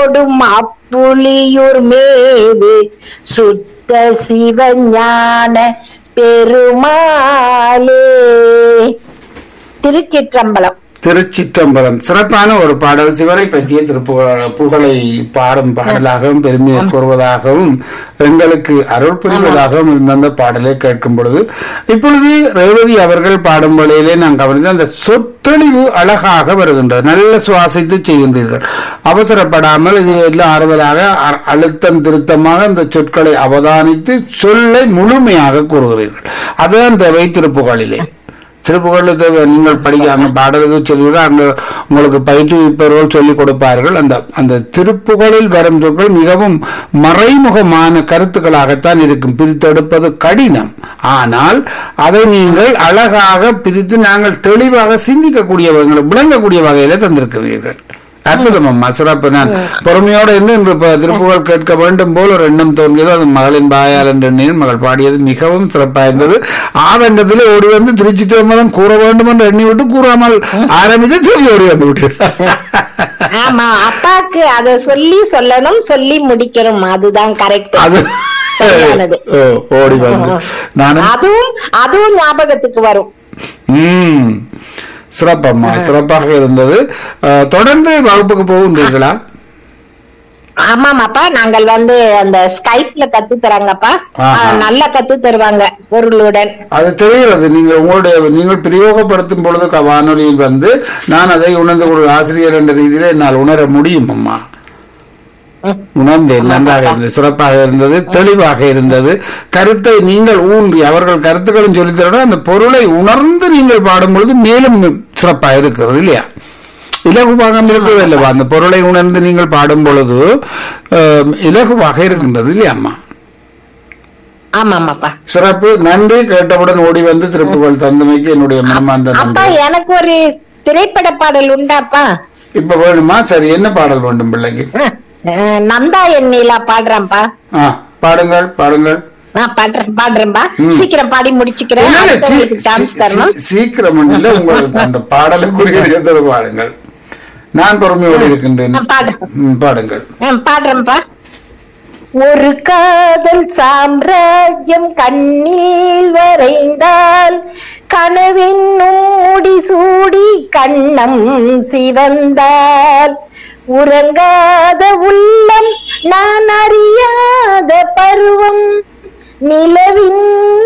ஓடும் அப்புலியூர் மேவு சுத்த சிவஞான பெருமாளே திருச்சிற்றம்பலம் திருச்சிற்றம்பலம் சிறப்பான ஒரு பாடல் சிவனை பற்றிய திருப்புகழ புகழை பாடும் பாடலாகவும் பெருமையை கூறுவதாகவும் எங்களுக்கு அருள் புரிவதாகவும் இருந்த அந்த பாடலை கேட்கும் பொழுது இப்பொழுது ரேவதி அவர்கள் பாடும் வேளையிலே நான் கவனித்த அந்த சொத்தொழிவு அழகாக வருகின்றது நல்ல சுவாசித்து செய்கின்றீர்கள் அவசரப்படாமல் இது எல்லாம் ஆறுதலாக அ- அழுத்தம் திருத்தமாக அந்த சொற்களை அவதானித்து சொல்லை முழுமையாக கூறுகிறீர்கள் அதுதான் தேவை திருப்புகழிலே திருப்புகழத்தை நீங்கள் படிக்க அந்த பாடலுக்கு செல்வீர்கள் அங்க உங்களுக்கு பயிற்றுவிப்பவர்கள் சொல்லிக் கொடுப்பார்கள் அந்த அந்த திருப்புகழில் வரும் சொற்கள் மிகவும் மறைமுகமான கருத்துக்களாகத்தான் இருக்கும் பிரித்தெடுப்பது கடினம் ஆனால் அதை நீங்கள் அழகாக பிரித்து நாங்கள் தெளிவாக சிந்திக்கக்கூடிய விளங்கக்கூடிய வகையில தந்திருக்கிறீர்கள் அற்புதம் அம்மா சிறப்பு நான் பொறுமையோடு இருந்து இன்று இப்ப திருப்புகழ் கேட்க வேண்டும் போல் ஒரு எண்ணம் தோன்றியது அது மகளின் பாயால் என்ற எண்ணில் மகள் பாடியது மிகவும் சிறப்பாக இருந்தது ஆதங்கத்தில் ஓடி வந்து திருச்சி திருமணம் கூற வேண்டும் என்று எண்ணி விட்டு கூறாமல் ஆரம்பித்து திரும்பி ஓடி வந்து விட்டு ஆமா அப்பாக்கு அத சொல்லி சொல்லணும் சொல்லி முடிக்கணும் அதுதான் கரெக்ட் அது சரியானது. ஓ, ஓடி வந்து நானும் அதுவும் அதுவும் ஞாபகத்துக்கு வரும் ம் சிறப்பம்மா சிறப்பாக இருந்தது அஹ், தொடர்ந்து வகுப்புக்கு போகின்றீர்களா ஆமாமாப்பா நாங்கள் வந்து அந்த ஸ்கைப்ல கத்து தராங்கப்பா ஆஹா. ஆ, நல்லா கத்து தருவாங்க பொருளுடன் அது தெரிகிறது நீங்கள் உங்களுடைய நீங்கள் பிரயோகப்படுத்தும் பொழுது க- வானொலியில் வந்து நான் அதை உணர்ந்து ஒரு ஆசிரியர் என்ற ரீதியில் என்னால் உணர முடியும் அம்மா ம். உணர்ந்தேன் நன்றாக இருந்தது சிறப்பாக இருந்தது தெளிவாக இருந்தது கருத்தை நீங்கள் ஊன்றி அவர்கள் கருத்துக்களும் சொல்லித்தரணும் அந்த பொருளை உணர்ந்து நீங்கள் பாடும் பொழுது மேலும் சிறப்பாக இருக்கிறது இல்லையா இலகுவாக இருக்கிறது இல்லவா அந்த பொருளை உணர்ந்து நீங்கள் பாடும் பொழுது அஹ், இலகுவாக இருக்கின்றது இல்லையா அம்மா ஆமாமாப்பா சிறப்பு நன்றி கேட்டவுடன் ஓடி வந்து திருப்புகழ் தந்தமைக்கு என்னுடைய மனமார்ந்த அப்பா நன்றி எனக்கு ஒரு திரைப்பட பாடல் உண்டாப்பா இப்ப வேணுமா சரி என்ன பாடல் வேண்டும் பிள்ளைக்கு அஹ், அஹ், நந்தா எண்ணிலா பாடுறேன்ப்பா ஆ பாடுங்கள் பாடுங்கள் நான் பாடுறேன் பாடுறேன்பா ம். சீக்கிரம் பாடி முடிச்சுக்கிறேன் இல்ல, இல்ல, சீ- அடுத்தவங்களுக்கு சான்ஸ் சீ- தரணும் சீ- சீக்கிரம் இல்ல உங்களுக்கு அந்த பாடலுக்குரிய இடத்தோடு பாடுங்கள் நான் பொறுமையோடு இருக்கின்றேன் நான் பாடு ம், பாடுங்கள் நான் பாடுறேன்ப்பா ஒரு காதல் சாம்ராஜ்யம் கண்ணில் வரைந்தால் கனவென்னும் முடி சூடி கண்ணம் சிவந்தால் உறங்காத உள்ளம் நான் அறியாத பருவம் நிலவின்